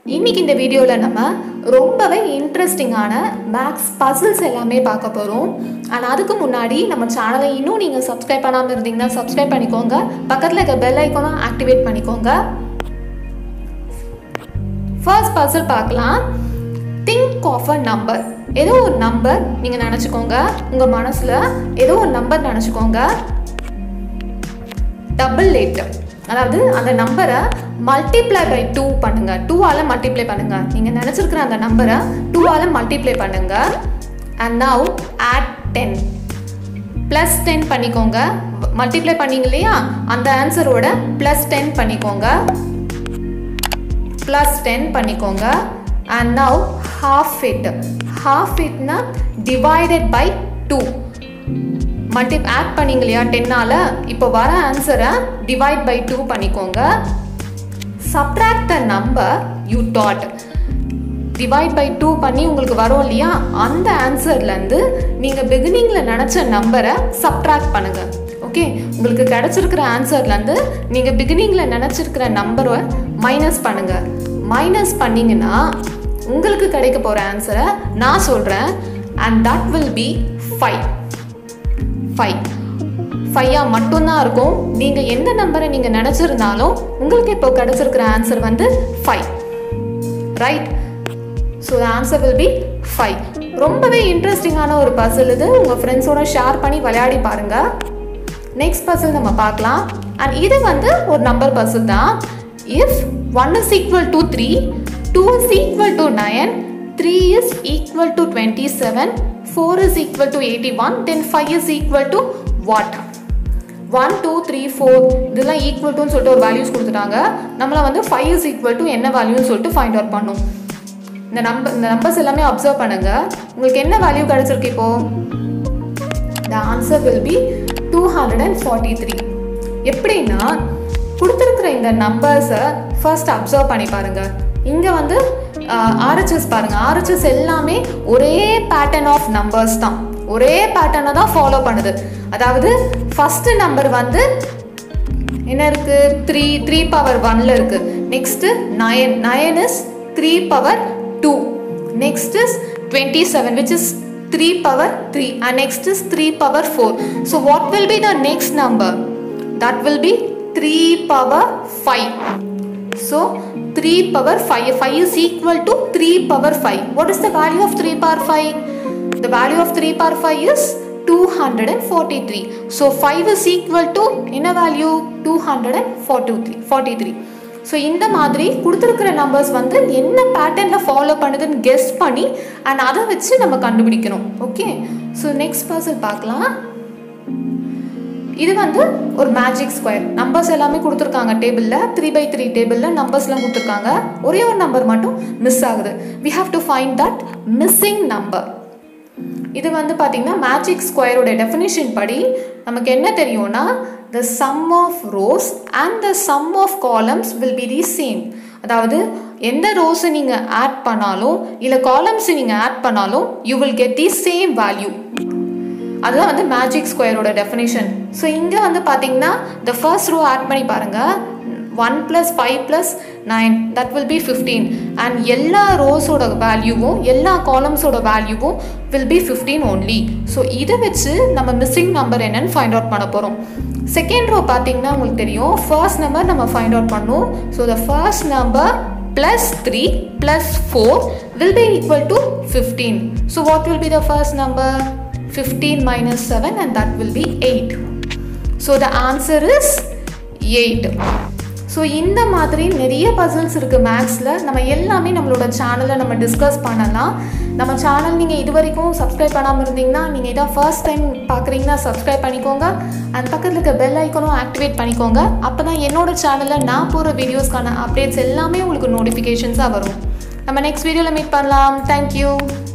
இன்னைக்கு இந்த வீடியோவில் நம்ம ரொம்பவே இன்ட்ரெஸ்டிங்கான மேக்ஸ் பசில்ஸ் எல்லாமே பார்க்க போகிறோம் அண்ட் அதுக்கு முன்னாடி நம்ம சேனலை இன்னும் நீங்கள் சப்ஸ்கிரைப் பண்ணாமல் இருந்தீங்கன்னா சப்ஸ்கிரைப் பண்ணிக்கோங்க பக்கத்தில் இருக்க பெல் ஐக்கானும் ஆக்டிவேட் பண்ணிக்கோங்க ஃபர்ஸ்ட் பசில் பார்க்கலாம் திங்க் ஆஃப் அ நம்பர் ஏதோ ஒரு நம்பர் நீங்கள் நினச்சிக்கோங்க உங்கள் மனசில் ஏதோ ஒரு நம்பர் நினச்சிக்கோங்க டபுள் லேட் அதாவது அந்த நம்பரை மல்டிப்ளை பை டூ பண்ணுங்க டூவால் மல்டிப்ளை பண்ணுங்க நீங்கள் நினச்சிருக்கிற அந்த நம்பரை டூவால் மல்டிப்ளை பண்ணுங்க and now add ten plus ten பண்ணிக்கோங்க மல்டிப்ளை பண்ணீங்க இல்லையா அந்த ஆன்சரோட ப்ளஸ் டென் பண்ணிக்கோங்க ப்ளஸ் டென் பண்ணிக்கோங்க and now half it half இட்னா divided by two multi add பண்ணீங்க இல்லையா டென்னால் இப்போ வர ஆன்சரை டிவைட் பை டூ பண்ணிக்கோங்க subtract the number you thought divide by two பண்ணி உங்களுக்கு வரும் இல்லையா அந்த ஆன்சர்லேருந்து நீங்கள் பிகினிங்கில் நினச்ச நம்பரை சப்ட்ராக்ட் பண்ணுங்கள் ஓகே உங்களுக்கு கிடச்சிருக்கிற ஆன்சர்லேருந்து நீங்கள் பிகினிங்கில் நினச்சிருக்கிற நம்பரை மைனஸ் பண்ணுங்கள் மைனஸ் பண்ணிங்கன்னா உங்களுக்கு கிடைக்க போகிற ஆன்சரை நான் சொல்கிறேன் and that will be five five ஃபைவா மட்டும்தான் இருக்கும் நீங்கள் எந்த நம்பரை நீங்கள் நினச்சிருந்தாலும் உங்களுக்கு இப்போ கிடச்சிருக்கிற ஆன்சர் வந்து five right so answer will be five ரொம்பவே இன்ட்ரெஸ்டிங்கான ஒரு பசில் இது உங்கள் ஃப்ரெண்ட்ஸோட ஷேர் பண்ணி விளையாடி பாருங்கள் நெக்ஸ்ட் பசில் நம்ம பார்க்கலாம் அண்ட் இது வந்து ஒரு நம்பர் பசில் தான் if one is equal to three two is equal to nine three is equal to twenty seven four is equal to eighty one then five is equal to what one two three four இதெல்லாம் equal டுன்னு சொல்லிட்டு ஒரு values கொடுத்துட்டாங்க நம்மளை வந்து five is equal to என்ன வேல்யூன்னு சொல்லிட்டு find out பண்ணும் இந்த நம்பர் இந்த நம்பர்ஸ் எல்லாமே அப்சர்வ் பண்ணுங்க உங்களுக்கு என்ன வேல்யூ கிடைச்சிருக்கு இப்போ the answer will be two hundred and forty three எப்படின்னா கொடுத்துருக்குற இந்த நம்பர்ஸை ஃபர்ஸ்ட் அப்சர்வ் பண்ணி பாருங்க இங்கே வந்து ஆர்ஹெச்எஸ் பாருங்க ஆர்ஹெச்எஸ் எல்லாமே ஒரே பேட்டர்ன் ஆஃப் நம்பர்ஸ் தான் ஒரே பேட்டர்னை தான் ஃபாலோ பண்ணுது அதாவது ஃபஸ்ட்டு நம்பர் வந்து என்ன இருக்கு த்ரீ த்ரீ பவர் ஒன்ல இருக்கு next nine nine is three power two next is twenty seven which is three power three and next is three power four so what will be the next number that will be three power five so three power five five is equal to three power five what is the value of three power five the value of three power five is two hundred and forty three so five is equal to என்ன value two hundred and forty three forty three so இந்த மாதிரி கொடுத்துருக்கிற numbers வந்து என்ன பேட்டர்னில் follow பண்ணுதுன்னு guess பண்ணி and அதை வச்சு நம்ம கண்டுபிடிக்கணும் ஓகே ஸோ நெக்ஸ்ட் பர்சன் பார்க்கலாம் இது வந்து ஒரு மேஜிக் ஸ்கொயர் நம்பர்ஸ் எல்லாமே கொடுத்துருக்காங்க டேபிளில் த்ரீ பை த்ரீ டேபிளில் நம்பர்ஸ்லாம் கொடுத்துருக்காங்க ஒரே ஒரு நம்பர் மட்டும் மிஸ் ஆகுது we have to find that missing number இது வந்து பார்த்திங்கன்னா மேஜிக் ஸ்கொயரோட டெஃபினிஷன் படி நமக்கு என்ன தெரியும்னா the sum of rows and the sum of columns will be the same அதாவது எந்த ரோஸை நீங்கள் ஆட் பண்ணாலும் இல்லை காலம்ஸை நீங்கள் ஆட் பண்ணாலும் you will get the same value அதுதான் வந்து மேஜிக் ஸ்கொயரோட டெஃபினேஷன் ஸோ இங்கே வந்து பார்த்தீங்கன்னா த ஃபர்ஸ்ட் ரோ ஆட் பண்ணி பாருங்கள் one plus five plus nine that will be fifteen and எல்லா ரோஸோட வேல்யூவும் எல்லா காலம்ஸோட வேல்யூவும் will be fifteen only so இதை வச்சு நம்ம மிஸ்ஸிங் நம்பர் என்னன்னு ஃபைண்ட் அவுட் பண்ண போகிறோம் செகண்ட் ரோ பார்த்தீங்கன்னா உங்களுக்கு தெரியும் ஃபர்ஸ்ட் நம்பர் நம்ம ஃபைண்ட் அவுட் பண்ணும் so the first number plus 3 plus 4 will be equal to 15. So what will be the first number? 15 minus 7 and that will be 8. So the answer is 8. So இந்த மாதிரி நிறைய puzzles இருக்குது மேக்ஸில் நம்ம எல்லாமே நம்மளோட சேனலில் நம்ம டிஸ்கஸ் பண்ணலாம் நம்ம சேனல் நீங்கள் இது வரைக்கும் சப்ஸ்கிரைப் பண்ணாமல் இருந்தீங்கன்னா நீங்கள் இதான் ஃபர்ஸ்ட் டைம் பார்க்குறீங்கன்னா சப்ஸ்கிரைப் பண்ணிக்கோங்க அண்ட் பக்கத்தில் இருக்க பெல் ஐக்கனும் ஆக்டிவேட் பண்ணிக்கோங்க அப்போ தான் என்னோட சேனலில் நான் போகிற வீடியோஸ்க்கான அப்டேட்ஸ் எல்லாமே உங்களுக்கு நோட்டிஃபிகேஷன்ஸாக வரும் நம்ம நெக்ஸ்ட் வீடியோவில் மீட் பண்ணலாம் தேங்க்யூ